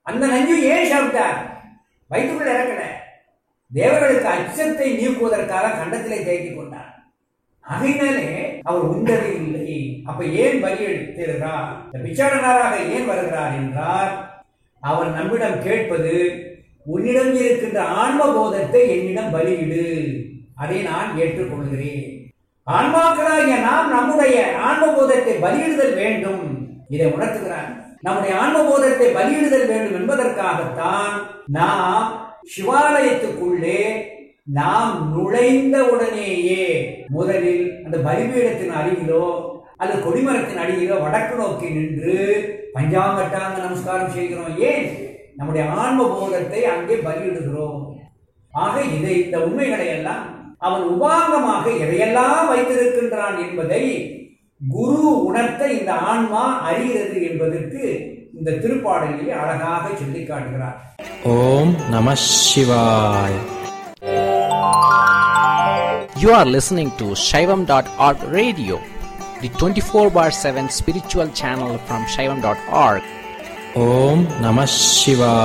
அந்த நஞ்சு ஏன் சாப்பிட்டார் வயிற்றுக்குள்ள இறக்கல தேவர்களுக்கு அச்சத்தை நீக்குவதற்காக கண்டத்திலே தேக்கிக் கொண்டார் அதனாலே அவர் உண்டது இல்லை அப்ப ஏன் பலி எடுத்திருக்கிறார் இந்த பிச்சாடனாராக ஏன் வருகிறார் என்றால் அவர் நம்மிடம் கேட்பது உன்னிடம் இருக்கின்ற ஆன்ம போதத்தை என்னிடம் பலியிடு அதை நான் ஏற்றுக்கொள்கிறேன் ஆன்மாக்களாகிய நாம் நம்முடைய ஆன்ம போதத்தை பலியிடுதல் வேண்டும் இதை உணர்த்துகிறார் நம்முடைய ஆன்ம போதத்தை பலியிடுதல் வேண்டும் என்பதற்காகத்தான் நாம் சிவாலயத்துக்குள்ளே நாம் நுழைந்த உடனேயே முதலில் அந்த பலிபீடத்தின் அருகிலோ அது கொடிமரத்தின் அடியிலோ வடக்கு நோக்கி நின்று பஞ்சாங்கட்டாங்க நமஸ்காரம் செய்கிறோம் ஏன் நம்முடைய ஆன்ம போதத்தை அங்கே பலியிடுகிறோம் ஆக இதை இந்த உண்மைகளை எல்லாம் அவன் உபாங்கமாக எதையெல்லாம் வைத்திருக்கின்றான் என்பதை குரு உணர்த்த இந்த ஆன்மா அறிகிறது என்பதற்கு இந்த திருப்பாடலிலே அழகாக சொல்லி காட்டுகிறார் ஓம் நம சிவாய் You are listening to Shaivam.org radio, the 24 bar 7 spiritual channel from Shaivam.org. Om Namah Shivaya.